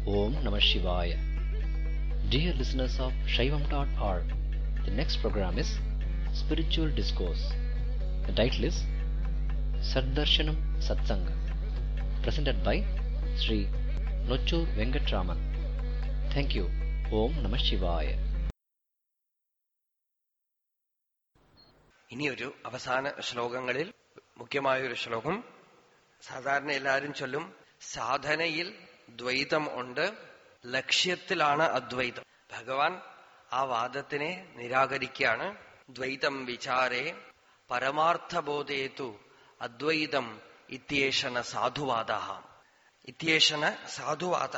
Om Namah Shivaya. Dear listeners of Shaivam.org, the next program is Spiritual Discourse. The title is Saddarshanam Satsanga, presented by Sri Nochur Venkatraman. Thank you. Om Namah Shivaya. ഇനി ഒരു അവസാന ശ്ലോകങ്ങളിൽ മുഖ്യമായൊരു ശ്ലോകം സാധാരണ എല്ലാവരും ചൊല്ലും സാധനയിൽ ദ്വൈതം ഉണ്ട് ലക്ഷ്യത്തിലാണ് അദ്വൈതം ഭഗവാൻ ആ വാദത്തിനെ നിരാകരിക്കുകയാണ് ദ്വൈതം വിചാരേ പരമാർത്ഥബോധേതു അദ്വൈതം ഇത്യേഷണ സാധുവാദ ഇത്യേഷണ സാധുവാദ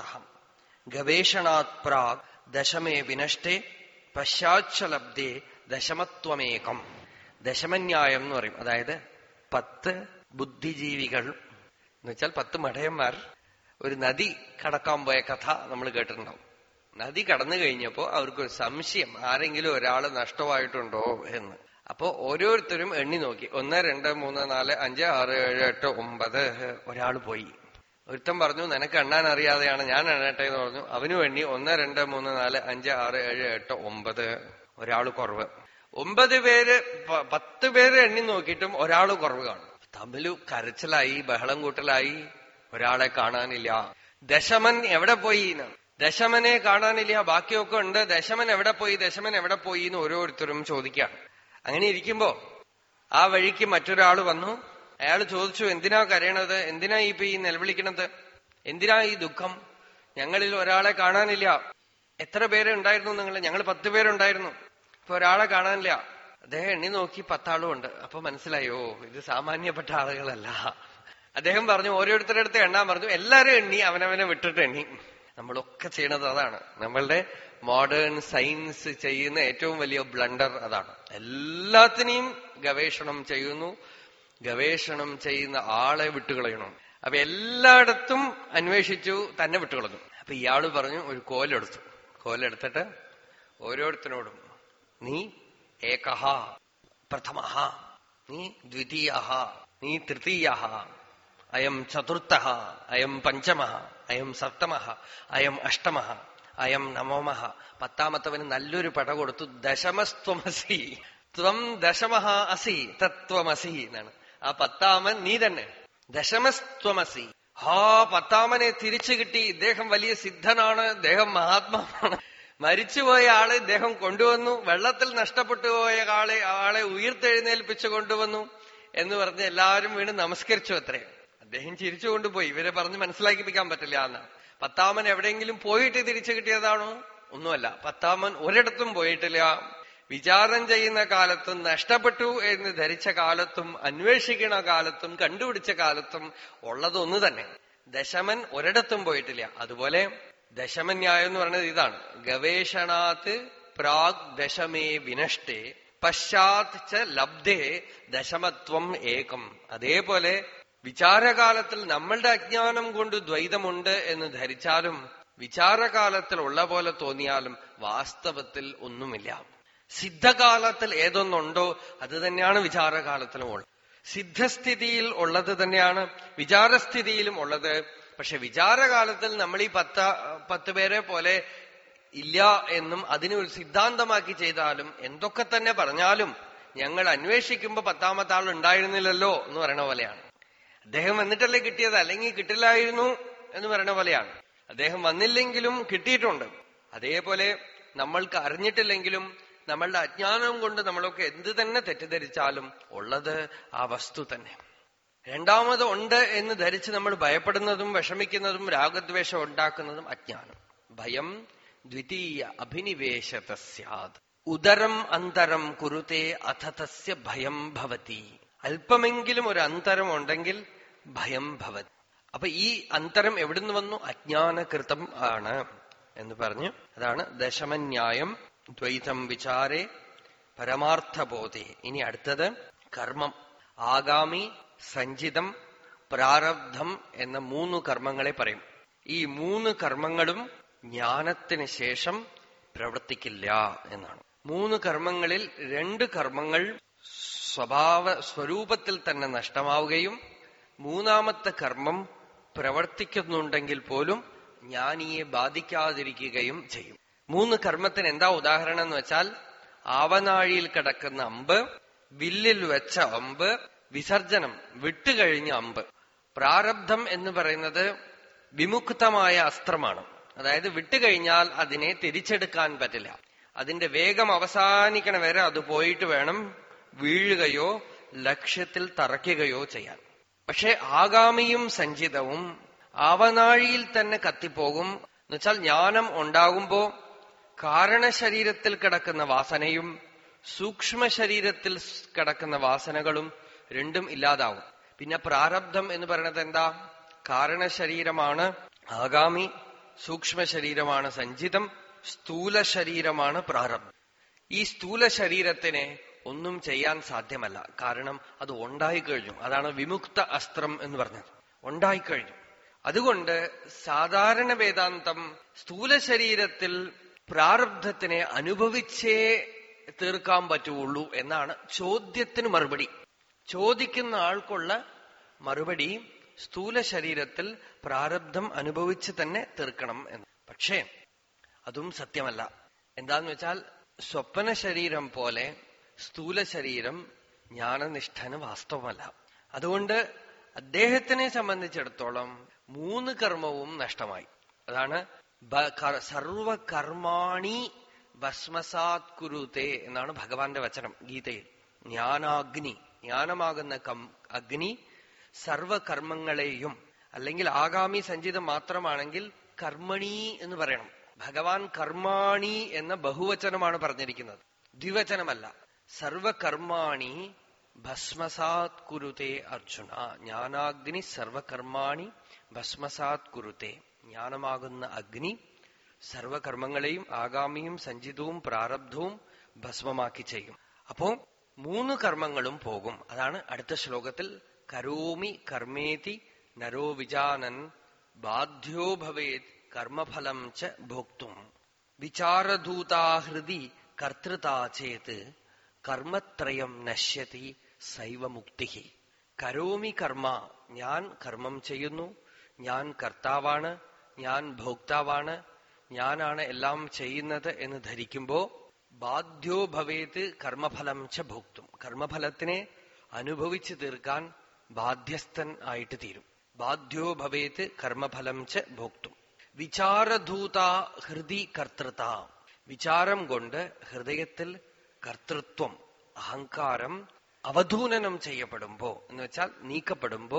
ഗവേഷണാത് പ്രാഗ് ദശമേ വിനഷ്ടേ പശ്ചാച്ചലബ്ദേ ദശമത്വമേകം ദശമന്യായം എന്ന് പറയും അതായത് പത്ത് ബുദ്ധിജീവികൾ എന്ന് വെച്ചാൽ പത്ത് മഠയന്മാർ ഒരു നദി കടക്കാൻ പോയ കഥ നമ്മൾ കേട്ടിട്ടുണ്ടാവും നദി കടന്നു കഴിഞ്ഞപ്പോ അവർക്കൊരു സംശയം ആരെങ്കിലും ഒരാൾ നഷ്ടമായിട്ടുണ്ടോ എന്ന് അപ്പോ ഓരോരുത്തരും എണ്ണി നോക്കി ഒന്ന് രണ്ട് മൂന്ന് നാല് അഞ്ച് ആറ് ഏഴ് എട്ട് ഒമ്പത് ഒരാൾ പോയി ഒരുത്തൻ പറഞ്ഞു നിനക്ക് എണ്ണാൻ അറിയാതെയാണ് ഞാൻ എണ്ണട്ടെ എന്ന് പറഞ്ഞു അവനും എണ്ണി ഒന്ന് രണ്ട് മൂന്ന് നാല് അഞ്ച് ആറ് ഏഴ് എട്ട് ഒമ്പത് ഒരാൾ കുറവ് ഒമ്പത് പേര് പ- പത്ത് പേര് എണ്ണി നോക്കിയിട്ടും ഒരാൾ കുറവ് കാണും തമ്മില് കരച്ചിലായി ബഹളം കൂട്ടലായി ഒരാളെ കാണാനില്ല ദശമൻ എവിടെ പോയി എന്ന്. ദശമനെ കാണാനില്ല ബാക്കിയൊക്കെ ഉണ്ട് ദശമൻ എവിടെ പോയി ദശമൻ എവിടെ പോയി എന്ന് ഓരോരുത്തരും ചോദിക്കുകയാണ് അങ്ങനെ ഇരിക്കുമ്പോ ആ വഴിക്ക് മറ്റൊരാൾ വന്നു അയാൾ ചോദിച്ചു എന്തിനാ കരയണത് എന്തിനാ ഇപ്പൊ ഈ നിലവിളിക്കണത് എന്തിനാ ഈ ദുഃഖം ഞങ്ങളിൽ ഒരാളെ കാണാനില്ല എത്ര പേര് ഉണ്ടായിരുന്നു നിങ്ങൾ ഞങ്ങൾ പത്ത് പേരുണ്ടായിരുന്നു ഇപ്പൊ ഒരാളെ കാണാനില്ല അദ്ദേഹം എണ്ണി നോക്കി പത്താളും ഉണ്ട് അപ്പൊ മനസ്സിലായോ ഇത് സാമാന്യപ്പെട്ട ആളുകളല്ല അദ്ദേഹം പറഞ്ഞു ഓരോരുത്തരുടെ അടുത്ത് എണ്ണാൻ പറഞ്ഞു എല്ലാരും എണ്ണി അവനവനെ വിട്ടിട്ട് എണ്ണി നമ്മളൊക്കെ ചെയ്യണത് അതാണ് നമ്മളുടെ മോഡേൺ സയൻസ് ചെയ്യുന്ന ഏറ്റവും വലിയ ബ്ലണ്ടർ അതാണ് എല്ലാത്തിനെയും ഗവേഷണം ചെയ്യുന്നു ഗവേഷണം ചെയ്യുന്ന ആളെ വിട്ടുകളയണം അപ്പൊ എല്ലായിടത്തും അന്വേഷിച്ചു തന്നെ വിട്ടുകളഞ്ഞു അപ്പൊ ഇയാള് പറഞ്ഞു ഒരു കോലെടുത്തു കോലെടുത്തിട്ട് ഓരോരുത്തരോടും നീ ഏകഹ പ്രഥമ നീ ദ്വിതീയ നീ തൃതീയ അയം ചതുർത്ഥ അയം പഞ്ചമ അയം സപ്തമ അയം അഷ്ടമ അയം നവമ പത്താമത്തവന് നല്ലൊരു പട കൊടുത്തു ദശമസ്ത്വമസി ത്വം ദശമ അസി തത്വമസി എന്നാണ് ആ പത്താമൻ നീ തന്നെ ദശമസ്ത്വമസി ഹാ പത്താമനെ തിരിച്ചു കിട്ടി ഇദ്ദേഹം വലിയ സിദ്ധനാണ് ഇദ്ദേഹം മഹാത്മാവാണ് മരിച്ചുപോയ ആളെ ഇദ്ദേഹം കൊണ്ടുവന്നു വെള്ളത്തിൽ നഷ്ടപ്പെട്ടു പോയ ആളെ ആളെ ഉയർത്തെഴുന്നേൽപ്പിച്ചു കൊണ്ടുവന്നു എന്ന് പറഞ്ഞ് എല്ലാവരും വീണ് നമസ്കരിച്ചു അത്രേ അദ്ദേഹം ചിരിച്ചു കൊണ്ടുപോയി ഇവരെ പറഞ്ഞ് മനസ്സിലാക്കിപ്പിക്കാൻ പറ്റില്ല എന്നാണ് പത്താമൻ എവിടെയെങ്കിലും പോയിട്ട് തിരിച്ചു കിട്ടിയതാണോ ഒന്നുമല്ല പത്താമൻ ഒരിടത്തും പോയിട്ടില്ല വിചാരം ചെയ്യുന്ന കാലത്തും നഷ്ടപ്പെട്ടു എന്ന് ധരിച്ച കാലത്തും അന്വേഷിക്കണ കാലത്തും കണ്ടുപിടിച്ച കാലത്തും ഉള്ളതൊന്നു തന്നെ ദശമൻ ഒരിടത്തും പോയിട്ടില്ല അതുപോലെ ദശമന്യായം എന്ന് പറയുന്നത് ഇതാണ് ഗവേഷണാത്ത് പ്രാഗ് ദശമേ വിനഷ്ടേ പശ്ചാത് ച ലബ്ധേ ദശമത്വം ഏകം അതേപോലെ വിചാരകാലത്തിൽ നമ്മളുടെ അജ്ഞാനം കൊണ്ട് ദ്വൈതമുണ്ട് എന്ന് ധരിച്ചാലും വിചാരകാലത്തിൽ ഉള്ള പോലെ തോന്നിയാലും വാസ്തവത്തിൽ ഒന്നുമില്ല സിദ്ധകാലത്തിൽ ഏതൊന്നുണ്ടോ അത് തന്നെയാണ് വിചാരകാലത്തിലും ഉള്ളത് സിദ്ധസ്ഥിതിയിൽ ഉള്ളത് തന്നെയാണ് വിചാരസ്ഥിതിയിലും ഉള്ളത് പക്ഷെ വിചാരകാലത്തിൽ നമ്മൾ ഈ പത്ത പത്ത് പേരെ പോലെ ഇല്ല എന്നും അതിനെ ഒരു സിദ്ധാന്തമാക്കി ചെയ്താലും എന്തൊക്കെ തന്നെ പറഞ്ഞാലും ഞങ്ങൾ അന്വേഷിക്കുമ്പോ പത്താമത്തെ ആൾ ഉണ്ടായിരുന്നില്ലല്ലോ എന്ന് പറയണ പോലെയാണ് അദ്ദേഹം വന്നിട്ടല്ലേ കിട്ടിയത് അല്ലെങ്കിൽ കിട്ടില്ലായിരുന്നു എന്ന് പറയണ പോലെയാണ് അദ്ദേഹം വന്നില്ലെങ്കിലും കിട്ടിയിട്ടുണ്ട് അതേപോലെ നമ്മൾക്ക് അറിഞ്ഞിട്ടില്ലെങ്കിലും നമ്മളുടെ അജ്ഞാനം കൊണ്ട് നമ്മളൊക്കെ എന്ത് തന്നെ തെറ്റിദ്ധരിച്ചാലും ഉള്ളത് ആ വസ്തു തന്നെ രണ്ടാമത് ഉണ്ട് എന്ന് ധരിച്ച് നമ്മൾ ഭയപ്പെടുന്നതും വിഷമിക്കുന്നതും രാഗദ്വേഷം ഉണ്ടാക്കുന്നതും അജ്ഞാനം ഭയം ദ്വിതീയ അഭിനിവേശത സ്യാത് ഉദരം അന്തരം കുരുത്തെ അഥ തസ്യ ഭയം ഭവതി അല്പമെങ്കിലും ഒരു അന്തരം ഉണ്ടെങ്കിൽ ഭയം ഭവതി അപ്പൊ ഈ അന്തരം എവിടുന്ന് വന്നു അജ്ഞാനകൃതം ആണ് എന്ന് പറഞ്ഞ് അതാണ് ദശമന്യായം ദ്വൈതം വിചാരേ പരമാർത്ഥബോധേ ഇനി അടുത്തത് കർമ്മം ആഗാമി സഞ്ചിതം പ്രാരബ്ധം എന്ന മൂന്ന് കർമ്മങ്ങളെ പറയും ഈ മൂന്ന് കർമ്മങ്ങളും ജ്ഞാനത്തിന് ശേഷം പ്രവർത്തിക്കില്ല എന്നാണ് മൂന്ന് കർമ്മങ്ങളിൽ രണ്ട് കർമ്മങ്ങൾ സ്വഭാവ സ്വരൂപത്തിൽ തന്നെ നഷ്ടമാവുകയും മൂന്നാമത്തെ കർമ്മം പ്രവർത്തിക്കുന്നുണ്ടെങ്കിൽ പോലും ജ്ഞാനിയെ ബാധിക്കാതിരിക്കുകയും ചെയ്യും മൂന്ന് കർമ്മത്തിന് എന്താ ഉദാഹരണം എന്ന് വെച്ചാൽ ആവനാഴിയിൽ കിടക്കുന്ന അമ്പ് വില്ലിൽ വെച്ച അമ്പ് വിസർജനം വിട്ടുകഴിഞ്ഞ അമ്പ് പ്രാരബ്ധം എന്ന് പറയുന്നത് വിമുക്തമായ അസ്ത്രമാണ് അതായത് വിട്ടുകഴിഞ്ഞാൽ അതിനെ തിരിച്ചെടുക്കാൻ പറ്റില്ല അതിന്റെ വേഗം അവസാനിക്കണ വരെ അത് പോയിട്ട് വേണം വീഴുകയോ ലക്ഷ്യത്തിൽ തറയ്ക്കുകയോ ചെയ്യാൻ പക്ഷെ ആഗാമിയും സഞ്ചിതവും ആവനാഴിയിൽ തന്നെ കത്തിപ്പോകും എന്നുവെച്ചാൽ ജ്ഞാനം ഉണ്ടാകുമ്പോ കാരണശരീരത്തിൽ കിടക്കുന്ന വാസനയും സൂക്ഷ്മ ശരീരത്തിൽ കിടക്കുന്ന വാസനകളും രണ്ടും ഇല്ലാതാവും പിന്നെ പ്രാരബ്ധം എന്ന് പറയുന്നത് എന്താ കാരണശരീരമാണ് ആഗാമി സൂക്ഷ്മ ശരീരമാണ് സഞ്ചിതം സ്ഥൂല ശരീരമാണ് പ്രാരബ്ധം ഈ സ്ഥൂല ശരീരത്തിനെ ഒന്നും ചെയ്യാൻ സാധ്യമല്ല കാരണം അത് ഉണ്ടായിക്കഴിഞ്ഞു അതാണ് വിമുക്ത അസ്ത്രം എന്ന് പറഞ്ഞത് ഉണ്ടായിക്കഴിഞ്ഞു അതുകൊണ്ട് സാധാരണ വേദാന്തം സ്ഥൂല ശരീരത്തിൽ പ്രാരബ്ധത്തിനെ അനുഭവിച്ചേ തീർക്കാൻ പറ്റുള്ളൂ എന്നാണ് ചോദ്യത്തിന് മറുപടി ചോദിക്കുന്ന ആൾക്കുള്ള മറുപടി സ്ഥൂല ശരീരത്തിൽ പ്രാരബ്ധം അനുഭവിച്ച് തന്നെ തീർക്കണം എന്ന് പക്ഷേ അതും സത്യമല്ല എന്താന്ന് വെച്ചാൽ സ്വപ്ന ശരീരം പോലെ സ്ഥൂല ശരീരം ജ്ഞാനനിഷ്ഠന് വാസ്തവമല്ല അതുകൊണ്ട് അദ്ദേഹത്തിനെ സംബന്ധിച്ചിടത്തോളം മൂന്ന് കർമ്മവും നഷ്ടമായി അതാണ് സർവകർമാണി ഭസ്മസാത് കുരുത്തെ എന്നാണ് ഭഗവാന്റെ വചനം ഗീതയിൽ ജ്ഞാനാഗ്നി ജ്ഞാനമാകുന്ന അഗ്നി സർവകർമ്മങ്ങളെയും അല്ലെങ്കിൽ ആഗാമി സഞ്ചിതം മാത്രമാണെങ്കിൽ കർമ്മണി എന്ന് പറയണം ഭഗവാൻ കർമാണി എന്ന ബഹുവചനമാണ് പറഞ്ഞിരിക്കുന്നത് ദ്വിവചനമല്ല സർവകർമാണി ഭസ്മസാത് കുരുത്തെ അർജുന ജ്ഞാനാഗ്നി സർവകർമാണി ഭസ്മസാത് കുരുത്തെ ജ്ഞാനമാകുന്ന അഗ്നി സർവകർമ്മങ്ങളെയും ആഗാമിയും സഞ്ചിതവും പ്രാരബ്ധവും ഭസ്മമാക്കി ചെയ്യും അപ്പോ മൂന്ന് കർമ്മങ്ങളും പോകും അതാണ് അടുത്ത ശ്ലോകത്തിൽ കരോമി കർമ്മേതി നരോ വിജാനൻ ബാധ്യോ ഭവേത് കർമ്മഫലം ച ഭോക്തും വിചാരധൂതാഹൃതി കർത്തൃതാ ചേത് കർമ്മത്രയം നശ്യതി സൈവമുക്തി കരോമി കർമ്മ ഞാൻ കർമ്മം ചെയ്യുന്നു ഞാൻ കർത്താവാണ് ഞാൻ ഭോക്താവാണ് ഞാനാണ് എല്ലാം ചെയ്യുന്നത് എന്ന് ധരിക്കുമ്പോ ബാധ്യോ ഭവേത് കർമ്മഫലം ച ഭോക്തും കർമ്മഫലത്തിനെ അനുഭവിച്ചു തീർക്കാൻ ബാധ്യസ്ഥൻ ആയിട്ട് തീരും ബാധ്യോ ഭവേത് കർമ്മഫലം ച ഭോക്തും വിചാരധൂത ഹൃദി കർത്തൃത വിചാരം കൊണ്ട് ഹൃദയത്തിൽ കർത്തൃത്വം അഹങ്കാരം അവധൂനനം ചെയ്യപ്പെടുമ്പോ എന്ന് വെച്ചാൽ നീക്കപ്പെടുമ്പോ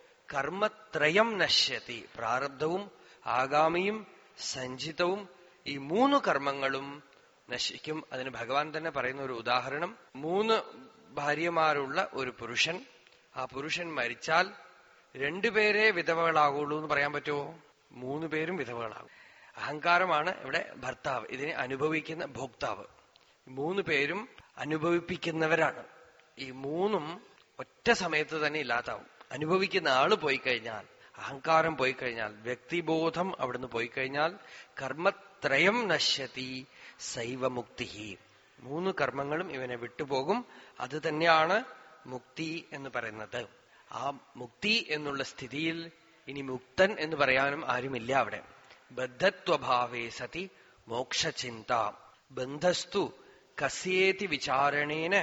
കർമ്മത്രയം നശ്യത്തി പ്രാരബ്ധവും ആഗാമിയും സഞ്ചിതവും ഈ മൂന്ന് കർമ്മങ്ങളും നശിക്കും അതിന് ഭഗവാൻ തന്നെ പറയുന്ന ഒരു ഉദാഹരണം മൂന്ന് ഭാര്യമാരുള്ള ഒരു പുരുഷൻ ആ പുരുഷൻ മരിച്ചാൽ രണ്ടുപേരെ വിധവകളാകുള്ളൂ എന്ന് പറയാൻ പറ്റുമോ മൂന്ന് പേരും വിധവകളാകും അഹങ്കാരമാണ് ഇവിടെ ഭർത്താവ് ഇതിനെ അനുഭവിക്കുന്ന ഭോക്താവ് മൂന്ന് പേരും അനുഭവിപ്പിക്കുന്നവരാണ് ഈ മൂന്നും ഒറ്റ സമയത്ത് തന്നെ ഇല്ലാതാവും അനുഭവിക്കുന്ന ആള് പോയി കഴിഞ്ഞാൽ അഹങ്കാരം പോയി കഴിഞ്ഞാൽ വ്യക്തിബോധം അവിടുന്ന് പോയി കഴിഞ്ഞാൽ കർമ്മത്രയം നശ്യതി സൈവമുക്തി മൂന്ന് കർമ്മങ്ങളും ഇവനെ വിട്ടുപോകും അത് തന്നെയാണ് മുക്തി എന്ന് പറയുന്നത് ആ മുക്തി എന്നുള്ള സ്ഥിതിയിൽ ഇനി മുക്തൻ എന്ന് പറയാനും ആരുമില്ല അവിടെ ബദ്ധത്വഭാവേ സതി മോക്ഷചിന്ത ബന്ധസ്തു കസ്യേതി വിചാരണേന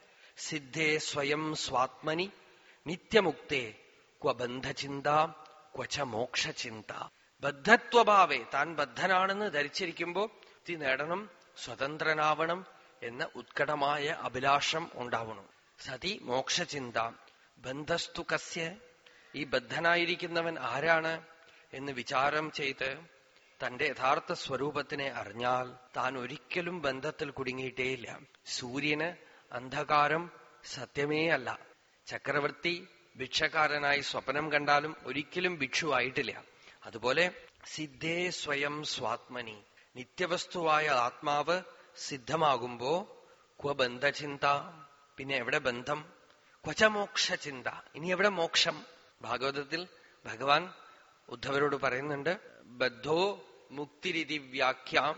സിദ്ധേ സ്വയം സ്വാത്മനി നിത്യമുക്തേ ക്വ ബന്ധചിന്ത ക്വച മോക്ഷചിന്ത ബദ്ധത്വഭാവേ താൻ ബദ്ധനാണെന്ന് ധരിച്ചിരിക്കുമ്പോ മുക്തി നേടണം സ്വതന്ത്രനാവണം എന്ന ഉത്കടമായ അഭിലാഷം ഉണ്ടാവണം സതി മോക്ഷചിന്ത ബന്ധസ്തു കസ്യ ഈ ബദ്ധനായിരിക്കുന്നവൻ ആരാണ് എന്ന് വിചാരം ചെയ്ത് തന്റെ യഥാർത്ഥ സ്വരൂപത്തിനെ അറിഞ്ഞാൽ താൻ ഒരിക്കലും ബന്ധത്തിൽ കുടുങ്ങിയിട്ടേയില്ല സൂര്യന് അന്ധകാരം സത്യമേ അല്ല ചക്രവർത്തി ഭിക്ഷക്കാരനായി സ്വപ്നം കണ്ടാലും ഒരിക്കലും ഭിക്ഷുവായിട്ടില്ല അതുപോലെ സിദ്ധേ സ്വയം സ്വാത്മനി നിത്യവസ്തുവായ ആത്മാവ് സിദ്ധമാകുമ്പോ ക്വ ബന്ധചിന്ത പിന്നെ എവിടെ ബന്ധം ക്വച മോക്ഷചിന്ത ഇനി എവിടെ മോക്ഷം ഭാഗവതത്തിൽ ഭഗവാൻ ഉദ്ധവരോട് പറയുന്നുണ്ട് ബദ്ധോ മുക്തിരിതി വ്യാഖ്യാം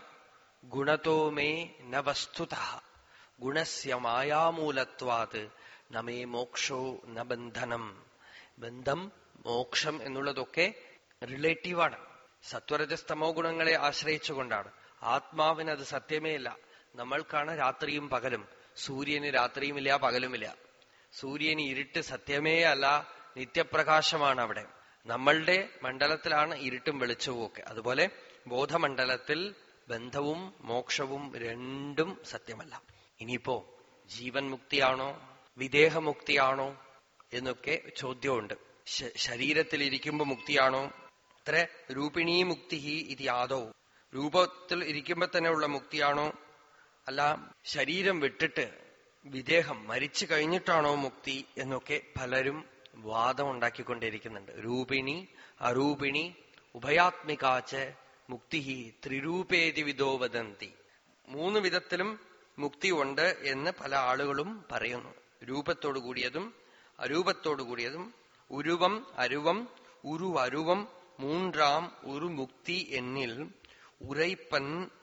ഗുണതോ മേ ന വസ്തുത ഗുണസ്യ മായാമൂലത്വാത് നമേ മോക്ഷോ ന ബന്ധനം ബന്ധം മോക്ഷം എന്നുള്ളതൊക്കെ റിലേറ്റീവാണ് സത്വരജസ്തമോ ഗുണങ്ങളെ ആശ്രയിച്ചുകൊണ്ടാണ് ആത്മാവിന് അത് സത്യമേ ഇല്ല നമ്മൾക്കാണ് രാത്രിയും പകലും സൂര്യന് രാത്രിയുമില്ല പകലുമില്ല സൂര്യന് ഇരുട്ട് സത്യമേ അല്ല നിത്യപ്രകാശമാണ് അവിടെ നമ്മളുടെ മണ്ഡലത്തിലാണ് ഇരുട്ടും വെളിച്ചവും ഒക്കെ അതുപോലെ ബോധമണ്ഡലത്തിൽ ബന്ധവും മോക്ഷവും രണ്ടും സത്യമല്ല ഇനിയിപ്പോ ജീവൻ മുക്തിയാണോ വിദേഹമുക്തിയാണോ എന്നൊക്കെ ചോദ്യമുണ്ട് ശ- ശരീരത്തിലിരിക്കുമ്പോ മുക്തിയാണോ അത്ര രൂപിണീ മുക്തി ഇത് യാദോ രൂപത്തിൽ ഇരിക്കുമ്പോ തന്നെ ഉള്ള മുക്തിയാണോ അല്ല ശരീരം വിട്ടിട്ട് വിദേഹം മരിച്ചു കഴിഞ്ഞിട്ടാണോ മുക്തി എന്നൊക്കെ പലരും വാദം ഉണ്ടാക്കിക്കൊണ്ടിരിക്കുന്നുണ്ട് രൂപിണി അരൂപിണി ഉഭയാത്മികാച്ച് മുക്തി ത്രിരൂപേതി വിദോ വദന്തി മൂന്ന് വിധത്തിലും മുക്തി ഉണ്ട് എന്ന് പല ആളുകളും പറയുന്നു രൂപത്തോടു കൂടിയതും അരൂപത്തോടു കൂടിയതും ഉരുവം അരുവം ഉരുവരുവം മൂன்றாம் ഒരു മുക്തി എന്നിൽ ഉരൈപ്പൻ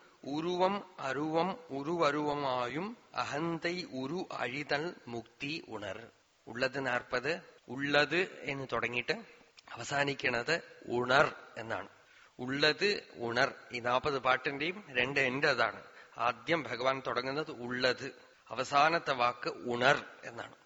ഉരുവം അരുവം ഉരുവരുവമായും അഹന്തൈ ഉരു അഴിതൽ മുക്തി ഉണർ ഉള്ളത് നാൽപ്പത് ഉള്ളത് എന്ന് തുടങ്ങിയിട്ട് അവസാനിക്കുന്നത് ഉണർ എന്നാണ് ഉള്ളത് ഉണർ ഈ നാൽപ്പത് പാട്ടിന്റെയും രണ്ട് എന്റെ അതാണ് ആദ്യം ഭഗവാൻ തുടങ്ങുന്നത് ഉള്ളത് അവസാനത്തെ വാക്ക് ഉണർ എന്നാണ്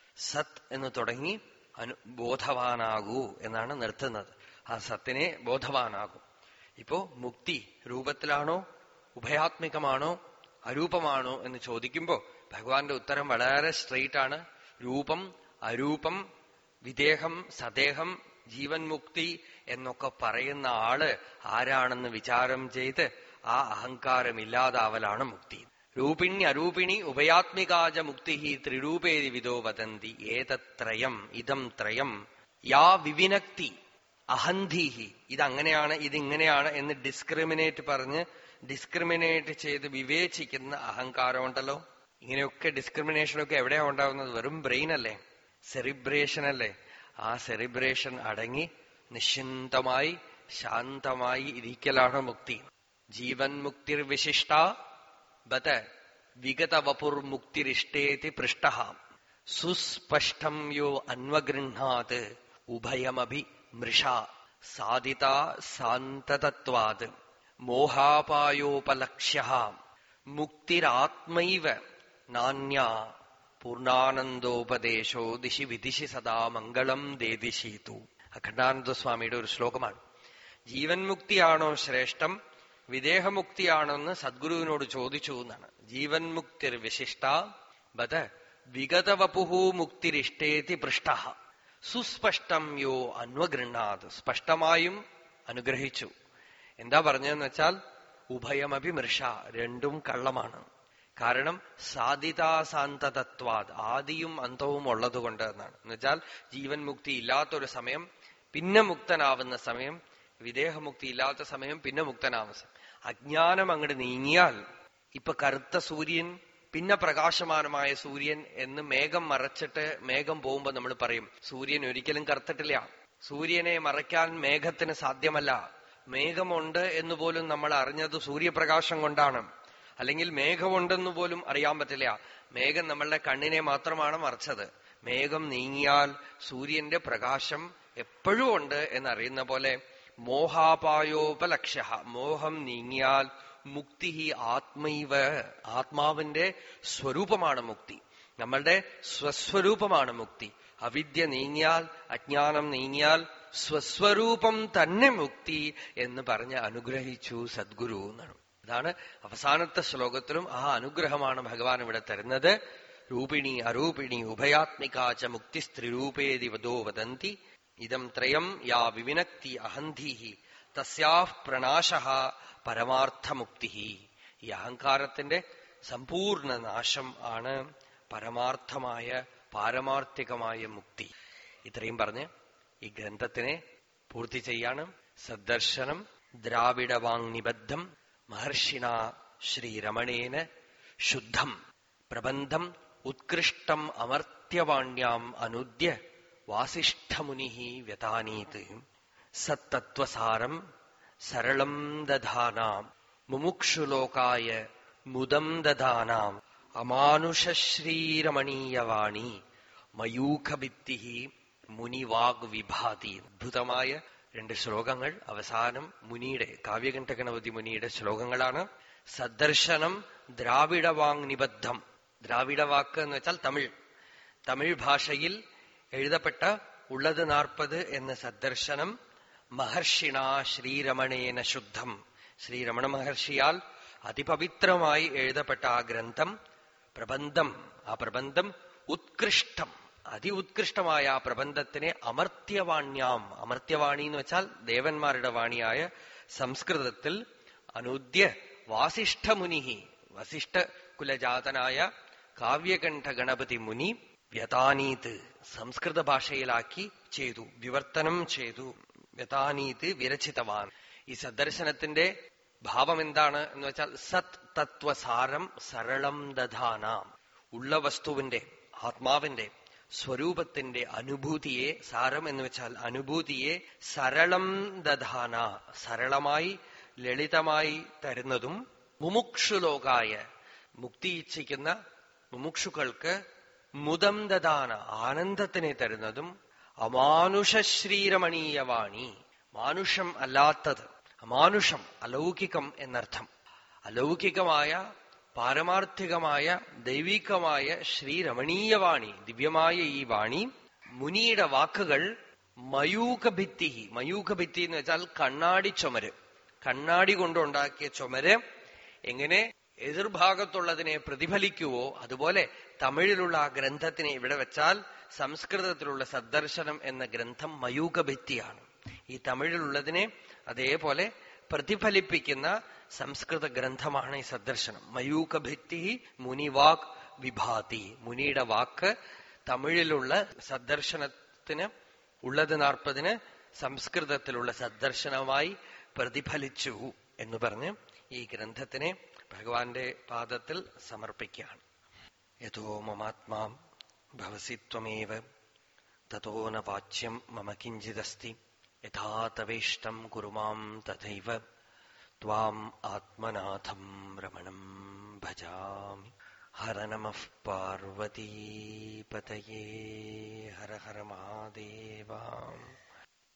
സത് എന്ന് തുടങ്ങി അനു ബോധവാനാകൂ എന്നാണ് നിർത്തുന്നത് ആ സത്തിനെ ബോധവാനാകൂ ഇപ്പോ മുക്തി രൂപത്തിലാണോ ഉഭയാത്മികമാണോ അരൂപമാണോ എന്ന് ചോദിക്കുമ്പോ ഭഗവാന്റെ ഉത്തരം വളരെ സ്ട്രെയിറ്റ് ആണ് രൂപം അരൂപം വിദേഹം സദേഹം ജീവൻ മുക്തി എന്നൊക്കെ പറയുന്ന ആള് ആരാണെന്ന് വിചാരം ചെയ്ത് ആ അഹങ്കാരം ഇല്ലാതാവലാണ് മുക്തി രൂപിണി അരൂപിണി ഉഭയാത്മികാജ മുക്തി ത്രിരൂപേതി വിദോ വദന്തി ഏതത്രയം ഇതം ത്രയം യാ വിവിനക്തി അഹന്തീഹി ഇതങ്ങനെയാണ് ഇതിങ്ങനെയാണ് എന്ന് ഡിസ്ക്രിമിനേറ്റ് പറഞ്ഞ് ഡിസ്ക്രിമിനേറ്റ് ചെയ്ത് വിവേചിക്കുന്ന അഹങ്കാരമുണ്ടല്ലോ ഇങ്ങനെയൊക്കെ ഡിസ്ക്രിമിനേഷനൊക്കെ എവിടെയാ ഉണ്ടാവുന്നത് വെറും ബ്രെയിൻ അല്ലേ സെറിബ്രേഷൻ അല്ലേ ആ സെറിബ്രേഷൻ അടങ്ങി നിശ്ചിന്തമായി ശാന്തമായി ഇരിക്കലാണ് മുക്തി ജീവൻ മുക്തിർ വിശിഷ്ട ബത വിഗത വപുർ മുക്തിരിഷ്ടേതി പൃഷ്ട സുസ്പഷ്ടം യോ അന്വഗൃഹാത് ഉഭയമഭി മൃഷ സാധിത സാന്തതത്വാത് മോഹാപായോപലക്ഷ്യ മുക്തിരാത്മൈവ നാന്യ പൂർണ്ണാനന്ദോപദേശോ ദിശി വിദിശി സദാ മംഗളം ദേദിശീതു അഖണ്ഡാനന്ദ സ്വാമിയുടെ ഒരു ശ്ലോകമാണ് ജീവൻ മുക്തിയാണോ ശ്രേഷ്ഠം വിദേഹമുക്തിയാണോ എന്ന് സദ്ഗുരുവിനോട് ചോദിച്ചു എന്നാണ് ജീവൻ മുക്തിർ വിശിഷ്ട ബത വിഗതവപുഹു മുക്തിരിഷ്ടേതി പൃഷ്ട സുസ്പഷ്ടം യോ അന്വഗൃഹാത് സ്പഷ്ടമായും അനുഗ്രഹിച്ചു എന്താ പറഞ്ഞതെന്ന് വെച്ചാൽ ഉഭയമഭി മൃഷ രണ്ടും കള്ളമാണ് കാരണം സാധിതാസാന്തതത്വാത് ആദിയും അന്തവും ഉള്ളതുകൊണ്ട് എന്നാണ് എന്നുവെച്ചാൽ ജീവൻ മുക്തി ഇല്ലാത്തൊരു സമയം പിന്നെ മുക്തനാവുന്ന സമയം വിദേഹമുക്തി ഇല്ലാത്ത സമയം പിന്നെ മുക്തനാവുന്ന സമയം അജ്ഞാനം അങ്ങോട്ട് നീങ്ങിയാൽ ഇപ്പൊ കറുത്ത സൂര്യൻ പിന്നെ പ്രകാശമാനമായ സൂര്യൻ എന്ന് മേഘം മറച്ചിട്ട് മേഘം പോകുമ്പോ നമ്മൾ പറയും സൂര്യൻ ഒരിക്കലും കറുത്തിട്ടില്ല സൂര്യനെ മറയ്ക്കാൻ മേഘത്തിന് സാധ്യമല്ല മേഘമുണ്ട് എന്ന് പോലും നമ്മൾ അറിഞ്ഞത് സൂര്യപ്രകാശം കൊണ്ടാണ് അല്ലെങ്കിൽ മേഘമുണ്ടെന്ന് പോലും അറിയാൻ പറ്റില്ല മേഘം നമ്മളുടെ കണ്ണിനെ മാത്രമാണ് മറച്ചത് മേഘം നീങ്ങിയാൽ സൂര്യന്റെ പ്രകാശം എപ്പോഴും ഉണ്ട് എന്നറിയുന്ന പോലെ മോഹാപായോപലക്ഷ്യ മോഹം നീങ്ങിയാൽ മുക്തി ആത്മൈവ ആത്മാവിന്റെ സ്വരൂപമാണ് മുക്തി നമ്മളുടെ സ്വസ്വരൂപമാണ് മുക്തി അവിദ്യ നീങ്ങിയാൽ അജ്ഞാനം നീങ്ങിയാൽ സ്വസ്വരൂപം തന്നെ മുക്തി എന്ന് പറഞ്ഞ് അനുഗ്രഹിച്ചു സദ്ഗുരു എന്നാണ് അതാണ് അവസാനത്തെ ശ്ലോകത്തിലും ആ അനുഗ്രഹമാണ് ഭഗവാൻ ഇവിടെ തരുന്നത് രൂപിണി അരൂപിണി ഉഭയാത്മികാച്ച മുക്തി സ്ത്രീരൂപേതി വദോ വദന്തി ഇതം ത്രയം യാ വിവിനക്തി അഹന്തീഹി തസ്യാ പ്രണാശ പരമാർത്ഥമുക്തി ഈ അഹങ്കാരത്തിന്റെ സമ്പൂർണ്ണ നാശം ആണ് പരമാർത്ഥമായ പാരമാർത്ഥികമായ മുക്തി ഇത്രയും പറഞ്ഞ് ഈ ഗ്രന്ഥത്തിനെ പൂർത്തി ചെയ്യാണ് സദ്ദർശനം ദ്രാവിഡവാങ്നിബദ്ധം മഹർഷിണ ശ്രീരമണേന ശുദ്ധം പ്രബന്ധം ഉത്കൃഷ്ടം അമർത്യവാണ്യാം അനുദ്യ വാസിഷ്ഠമുനി വ്യതാനീത് സത്തത്വസാരം സരളം ദധാനാം മുമുക്ഷുലോകായ മുദം ദധാനാം അമാനുഷശ്രീരമണീയവാണി മയൂഖഭിത്തി മുനിവാഗ് വിഭാതി അദ്ഭുതമായ രണ്ട് ശ്ലോകങ്ങൾ അവസാനം മുനിയുടെ കാവ്യകണ്ഠ ഗണപതി മുനിയുടെ ശ്ലോകങ്ങളാണ് സദർശനം ദ്രാവിഡവാങ് നിബദ്ധം ദ്രാവിഡ വാക്ക് എന്ന് വെച്ചാൽ തമിഴ് തമിഴ് ഭാഷയിൽ എഴുതപ്പെട്ട ഉള്ളത് നാൽപ്പത് എന്ന സദർശനം മഹർഷിണ ശ്രീരമണേന ശുദ്ധം ശ്രീരമണ മഹർഷിയാൽ അതിപവിത്രമായി എഴുതപ്പെട്ട ആ ഗ്രന്ഥം പ്രബന്ധം ആ പ്രബന്ധം ഉത്കൃഷ്ടം അതി ഉത്കൃഷ്ടമായ ആ പ്രബന്ധത്തിനെ അമർത്യവാണ്യാം അമർത്യവാണി എന്ന് വെച്ചാൽ ദേവന്മാരുടെ വാണിയായ സംസ്കൃതത്തിൽ അനുദ്യ വാസിഷ്ഠമുനി വസിഷ്ഠ കുലജാതനായ കാവ്യകണ്ഠ ഗണപതി മുനി വ്യതാനീത് സംസ്കൃത ഭാഷയിലാക്കി ചെയ്തു വിവർത്തനം ചെയ്തു വ്യതാനീത് വിരചിതവാൻ ഈ സദർശനത്തിന്റെ ഭാവം എന്താണ് എന്ന് വെച്ചാൽ സത് തത്വസാരം സരളം ദധാന ഉള്ള വസ്തുവിന്റെ ആത്മാവിന്റെ സ്വരൂപത്തിന്റെ അനുഭൂതിയെ സാരം എന്ന് വെച്ചാൽ അനുഭൂതിയെ സരളം ദധാന സരളമായി ലളിതമായി തരുന്നതും മുമുക്ഷുലോകായ മുക്തി ഇച്ഛിക്കുന്ന മുമുക്ഷുക്കൾക്ക് മുദം ദദാന ആനന്ദത്തിനെ തരുന്നതും അമാനുഷ ശ്രീരമണീയവാണി മാനുഷം അല്ലാത്തത് അമാനുഷം അലൗകികം എന്നർത്ഥം അലൗകികമായ പാരമാർത്ഥികമായ ദൈവികമായ ശ്രീരമണീയവാണി ദിവ്യമായ ഈ വാണി മുനിയുടെ വാക്കുകൾ മയൂഖഭിത്തി മയൂഖഭിത്തി എന്ന് വെച്ചാൽ കണ്ണാടി ചുമര് കണ്ണാടി കൊണ്ടുണ്ടാക്കിയ ചുമര് എങ്ങനെ എതിർഭാഗത്തുള്ളതിനെ പ്രതിഫലിക്കുവോ അതുപോലെ തമിഴിലുള്ള ആ ഗ്രന്ഥത്തിനെ ഇവിടെ വെച്ചാൽ സംസ്കൃതത്തിലുള്ള സദ്ദർശനം എന്ന ഗ്രന്ഥം മയൂഖഭിത്തിയാണ് ഈ തമിഴിലുള്ളതിനെ അതേപോലെ പ്രതിഫലിപ്പിക്കുന്ന സംസ്കൃത ഗ്രന്ഥമാണ് ഈ സദ്ദർശനം മയൂഖഭിത്തി മുനിവാക് വിഭാതി മുനിയുടെ വാക്ക് തമിഴിലുള്ള സദ്ദർശനത്തിന് ഉള്ളത് നാൽപ്പതിന് സംസ്കൃതത്തിലുള്ള സദ്ദർശനമായി പ്രതിഫലിച്ചു എന്ന് പറഞ്ഞ് ഈ ഗ്രന്ഥത്തിനെ ഭഗവാന്റെ പാദത്തിൽ സമർപ്പിക്കുകയാണ് യഥോ മമാത്മാ ഭവസി ത്വമേവ തതോ ന വാച്യം മമ കിഞ്ചിദസ്തി യഥാ തവേഷ്ടം കുരുമാം തഥൈവ ത്വാം ആത്മനാഥം രമണം ഭജാമി ഹര നമ പാർവതീപതയേ ഹര ഹര മഹാദേവാം